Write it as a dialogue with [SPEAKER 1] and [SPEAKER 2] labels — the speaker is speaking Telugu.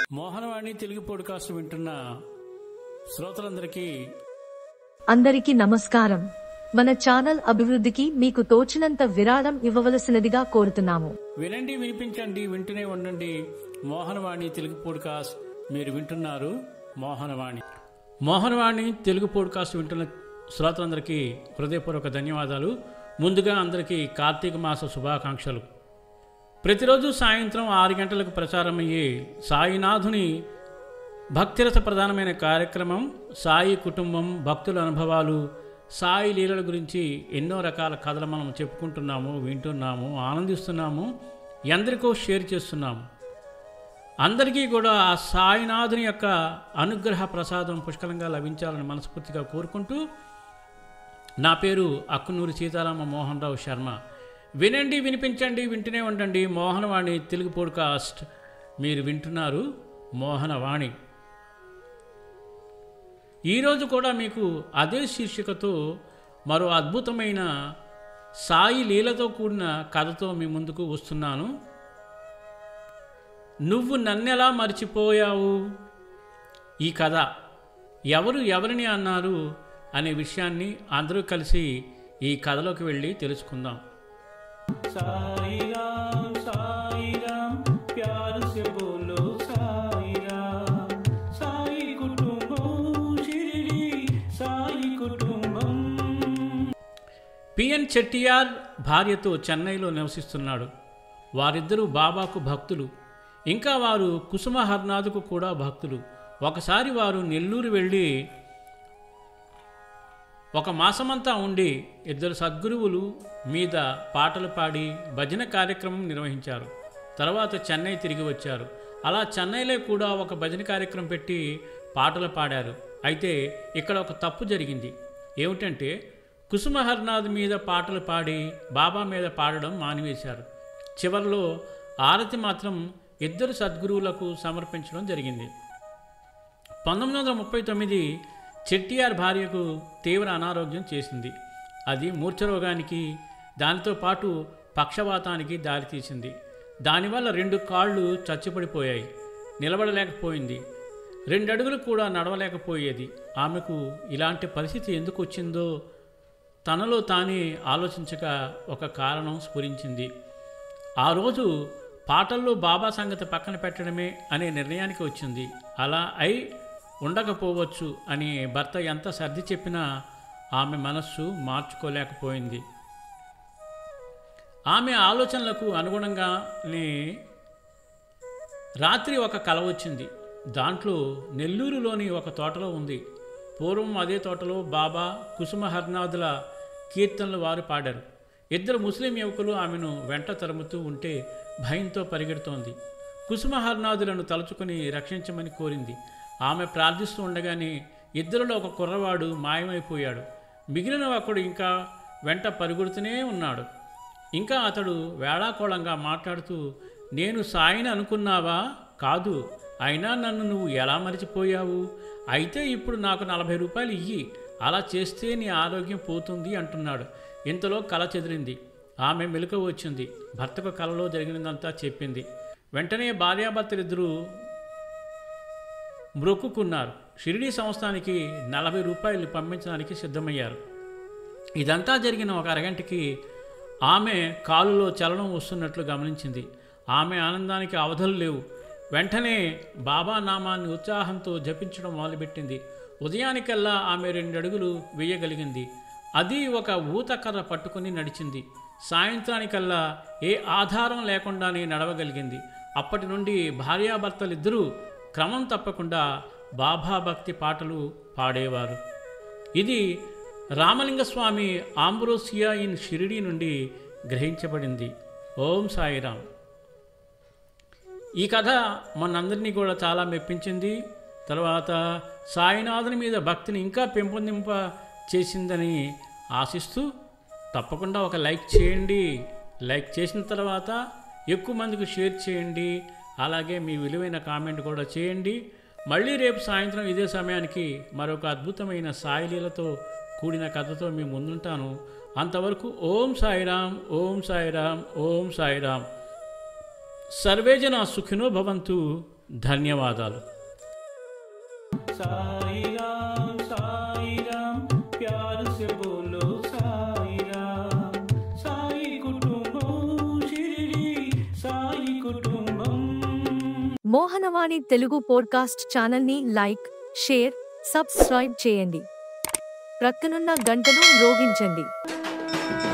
[SPEAKER 1] మోహనవాణి తెలుగు పోడ్కాస్ట్ వింటున్న శ్రోతలందరికీ
[SPEAKER 2] అందరికీ నమస్కారం మన ఛానల్ అభివృద్ధికి మీకు తోచినంత విరాళం ఇవ్వవలసినదిగా కోరుతున్నాము
[SPEAKER 1] వినండి వినిపించండి వింటూనే ఉండండి మోహనవాణి తెలుగు పోడ్కాస్ట్ మీరు వింటున్నారు మోహనవాణి మోహనవాణి తెలుగు పోడ్కాస్ట్ వింటున్న శ్రోతలందరికీ హృదయపూర్వక ధన్యవాదాలు ముందుగా అందరికీ కార్తీక మాస శుభాకాంక్షలు ప్రతిరోజు సాయంత్రం ఆరు గంటలకు ప్రసారమయ్యే సాయినాథుని భక్తిరస ప్రధానమైన కార్యక్రమం సాయి కుటుంబం భక్తుల అనుభవాలు సాయి లీలల గురించి ఎన్నో రకాల కథలు మనం చెప్పుకుంటున్నాము వింటున్నాము ఆనందిస్తున్నాము ఎందరికో షేర్ చేస్తున్నాము అందరికీ కూడా ఆ సాయినాథుని యొక్క అనుగ్రహ ప్రసాదం పుష్కలంగా లభించాలని మనస్ఫూర్తిగా కోరుకుంటూ నా పేరు అక్కునూరి సీతారామ మోహన్ రావు శర్మ వినండి వినిపించండి వింటూనే ఉండండి మోహనవాణి తెలుగు పోడ్కాస్ట్ మీరు వింటున్నారు మోహనవాణి ఈరోజు కూడా మీకు అదే శీర్షికతో మరో అద్భుతమైన సాయి లీలతో కూడిన కథతో మీ ముందుకు వస్తున్నాను నువ్వు నన్నెలా మర్చిపోయావు ఈ కథ ఎవరు ఎవరిని అన్నారు అనే విషయాన్ని అందరూ కలిసి ఈ కథలోకి వెళ్ళి తెలుసుకుందాం సాయిరాం సాయిరాం ప్యార్ సే బోలో సాయిరాం సాయి కుటుంబం షిరిడి సాయి కుటుంబం పిఎన్ చెట్టియార్ భార్యతో చెన్నైలో నివసిస్తున్నాడు వారిద్దరూ బాబాకు భక్తులు ఇంకా వారు కుసుమ హర్నాథ్కు కూడా భక్తులు ఒకసారి వారు నెల్లూరు వెళ్ళి ఒక మాసమంతా ఉండి ఇద్దరు సద్గురువులు మీద పాటలు పాడి భజన కార్యక్రమం నిర్వహించారు తర్వాత చెన్నై తిరిగి వచ్చారు అలా చెన్నైలో కూడా ఒక భజన కార్యక్రమం పెట్టి పాటలు పాడారు అయితే ఇక్కడ ఒక తప్పు జరిగింది ఏమిటంటే కుసుమ హర్నాథ్ మీద పాటలు పాడి బాబా మీద పాడడం మానివేశారు చివరిలో ఆరతి మాత్రం ఇద్దరు సద్గురువులకు సమర్పించడం జరిగింది పంతొమ్మిది వందల ముప్పై తొమ్మిది చెట్టియార్ భార్యకు తీవ్ర అనారోగ్యం చేసింది అది మూర్ఛరోగానికి దానితో పాటు పక్షవాతానికి దారితీసింది దానివల్ల రెండు కాళ్ళు చచ్చిపడిపోయాయి నిలబడలేకపోయింది రెండు అడుగులు కూడా నడవలేకపోయేది ఆమెకు ఇలాంటి పరిస్థితి ఎందుకు వచ్చిందో తనలో తానే ఆలోచించక ఒక కారణం స్ఫురించింది ఆ రోజు పాటల్లో బాబా సంగతి పక్కన పెట్టడమే అనే నిర్ణయానికి వచ్చింది అలా అయి ఉండకపోవచ్చు అని భర్త ఎంత సర్ది చెప్పినా ఆమె మనస్సు మార్చుకోలేకపోయింది ఆమె ఆలోచనలకు అనుగుణంగానే రాత్రి ఒక కల వచ్చింది దాంట్లో నెల్లూరులోని ఒక తోటలో ఉంది పూర్వం అదే తోటలో బాబా కుసుమ హర్నాథుల కీర్తనలు వారు పాడారు ఇద్దరు ముస్లిం యువకులు ఆమెను వెంట తరుముతూ ఉంటే భయంతో పరిగెడుతోంది కుసుమ హర్నాథులను తలుచుకుని రక్షించమని కోరింది ఆమె ప్రార్థిస్తూ ఉండగానే ఇద్దరిలో ఒక కుర్రవాడు మాయమైపోయాడు మిగిలిన ఒకడు ఇంకా వెంట పరుగుడుతూనే ఉన్నాడు ఇంకా అతడు వేళాకోళంగా మాట్లాడుతూ నేను సాయిని అనుకున్నావా కాదు అయినా నన్ను నువ్వు ఎలా మరిచిపోయావు అయితే ఇప్పుడు నాకు నలభై రూపాయలు ఇయ్యి అలా చేస్తే నీ ఆరోగ్యం పోతుంది అంటున్నాడు ఇంతలో కల చెదిరింది ఆమె మెలుక వచ్చింది భర్తకు కలలో జరిగినదంతా చెప్పింది వెంటనే భార్యాభర్తలిద్దరూ మ్రొక్కుకున్నారు షిరిడీ సంస్థానికి నలభై రూపాయలు పంపించడానికి సిద్ధమయ్యారు ఇదంతా జరిగిన ఒక అరగంటకి ఆమె కాలులో చలనం వస్తున్నట్లు గమనించింది ఆమె ఆనందానికి అవధులు లేవు వెంటనే బాబా నామాన్ని ఉత్సాహంతో జపించడం మొదలుపెట్టింది ఉదయానికల్లా ఆమె రెండు అడుగులు వేయగలిగింది అది ఒక ఊతకర్ర పట్టుకుని నడిచింది సాయంత్రానికల్లా ఏ ఆధారం లేకుండానే నడవగలిగింది అప్పటి నుండి భార్యాభర్తలిద్దరూ క్రమం తప్పకుండా బాబా భక్తి పాటలు పాడేవారు ఇది రామలింగస్వామి ఆంబ్రోసియా ఇన్ షిరిడి నుండి గ్రహించబడింది ఓం సాయిరామ్ ఈ కథ మనందరినీ కూడా చాలా మెప్పించింది తర్వాత సాయినాథుని మీద భక్తిని ఇంకా పెంపొందింప చేసిందని ఆశిస్తూ తప్పకుండా ఒక లైక్ చేయండి లైక్ చేసిన తర్వాత ఎక్కువ మందికి షేర్ చేయండి అలాగే మీ విలువైన కామెంట్ కూడా చేయండి మళ్ళీ రేపు సాయంత్రం ఇదే సమయానికి మరొక అద్భుతమైన సాయిలీలతో కూడిన కథతో మీ ముందుంటాను అంతవరకు ఓం సాయిరామ్ ఓం సాయిరామ్ ఓం సాయిరామ్ సర్వే జనా సుఖినో భవంతు ధన్యవాదాలు
[SPEAKER 3] साई राम साई राम प्यार से बोलो साई राम साई कुटुंबम शिरडी साई कुटुंबम
[SPEAKER 2] మోహనవాణి తెలుగు పోడ్కాస్ట్ ఛానల్ని లైక్ షేర్ సబ్స్క్రైబ్ చేయండి ప్రక్కనున్న గంటను రోగించండి